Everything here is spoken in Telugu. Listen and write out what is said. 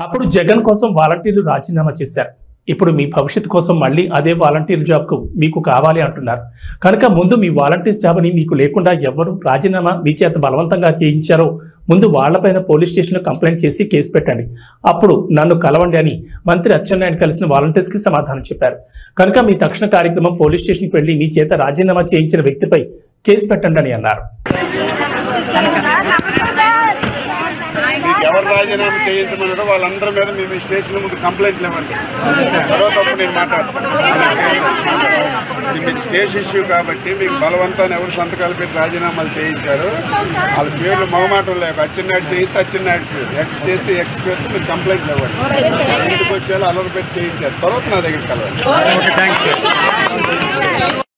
అప్పుడు జగన్ కోసం వాలంటీర్లు రాజీనామా చేశారు ఇప్పుడు మీ భవిష్యత్తు కోసం మళ్ళీ అదే వాలంటీర్ జాబ్కు మీకు కావాలి అంటున్నారు కనుక ముందు మీ వాలంటీర్స్ జాబ్ని మీకు లేకుండా ఎవరు రాజీనామా మీ చేత బలవంతంగా చేయించారో ముందు వాళ్లపైన పోలీస్ స్టేషన్లో కంప్లైంట్ చేసి కేసు పెట్టండి అప్పుడు నన్ను కలవండి అని మంత్రి అచ్చెన్నాయుడు కలిసిన వాలంటీర్స్కి సమాధానం చెప్పారు కనుక మీ తక్షణ కార్యక్రమం పోలీస్ స్టేషన్కి వెళ్లి మీ చేత రాజీనామా చేయించిన వ్యక్తిపై కేసు పెట్టండి అని అన్నారు మీకు ఎవరు రాజీనామా చేయించమన్నారో వాళ్ళందరి మీద మేము ఈ స్టేషన్ ముందు కంప్లైంట్లు ఇవ్వండి తర్వాత అప్పుడు నేను మాట్లాడతాను ఇది మీకు స్టేజ్ ఇష్యూ కాబట్టి మీకు బలవంతాన్ని ఎవరు సంతకాలు పెట్టి రాజీనామాలు చేయించారు వాళ్ళ పేర్లు మొహమాటం లేక అచ్చెన్నాయుడు చేయిస్తే అచ్చెన్నాయుడు పేరు ఎక్స్ చేసి ఎక్స్ పేరుతో మీరు కంప్లైంట్లు ఇవ్వండి ఇంటికి వచ్చేలా అలర్ పెట్టి చేయించారు తర్వాత నా దగ్గరికి కలవండి